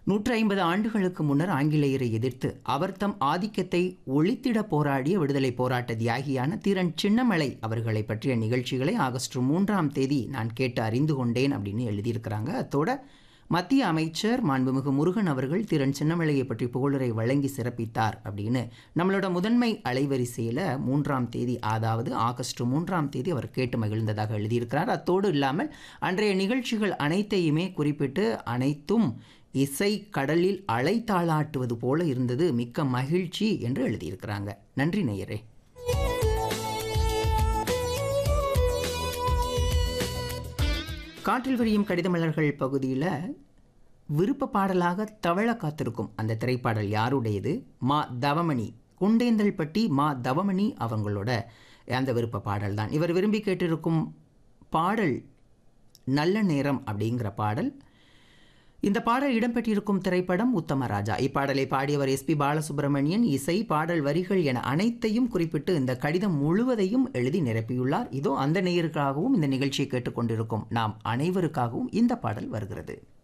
நூற்றி ஐம்பது ஆண்டுகளுக்கு முன்னர் ஆங்கிலேயரை எதிர்த்து அவர் தம் ஆதிக்கத்தை ஒழித்திட போராடிய விடுதலை போராட்ட தியாகியான தீரன் சின்னமலை அவர்களை பற்றிய நிகழ்ச்சிகளை ஆகஸ்ட் மூன்றாம் தேதி நான் கேட்டு அறிந்து கொண்டேன் அப்படின்னு எழுதியிருக்கிறாங்க அத்தோட மத்திய அமைச்சர் மாண்புமிகு முருகன் அவர்கள் திறன் சின்னமலையை பற்றி புகழுரை வழங்கி சிறப்பித்தார் அப்படின்னு நம்மளோட முதன்மை அலைவரிசையில் மூன்றாம் தேதி அதாவது ஆகஸ்ட் மூன்றாம் தேதி அவர் கேட்டு மகிழ்ந்ததாக எழுதியிருக்கிறார் அத்தோடு இல்லாமல் அன்றைய நிகழ்ச்சிகள் அனைத்தையுமே குறிப்பிட்டு அனைத்தும் இசை கடலில் அலை தாளாட்டுவது போல இருந்தது மிக்க மகிழ்ச்சி என்று எழுதியிருக்கிறாங்க நன்றி நேயரே காற்றில் விரியும் கடிதமலர்கள் பகுதியில் விருப்ப பாடலாக தவழ காத்திருக்கும் அந்த திரைப்பாடல் யாருடையது மா தவமணி குண்டேந்தல்பட்டி மா தவமணி அவங்களோட அந்த விருப்ப பாடல் தான் இவர் விரும்பி கேட்டிருக்கும் பாடல் நல்ல நேரம் அப்படிங்கிற பாடல் இந்த பாடல் இடம்பெற்றிருக்கும் திரைப்படம் உத்தமராஜா இப்பாடலை பாடியவர் எஸ்பி பாலசுப்ரமணியன் இசை பாடல் வரிகள் என அனைத்தையும் குறிப்பிட்டு இந்த கடிதம் முழுவதையும் எழுதி நிரப்பியுள்ளார் இதோ அந்த நேயருக்காகவும் இந்த நிகழ்ச்சியை கேட்டுக்கொண்டிருக்கும் நாம் அனைவருக்காகவும் இந்த பாடல் வருகிறது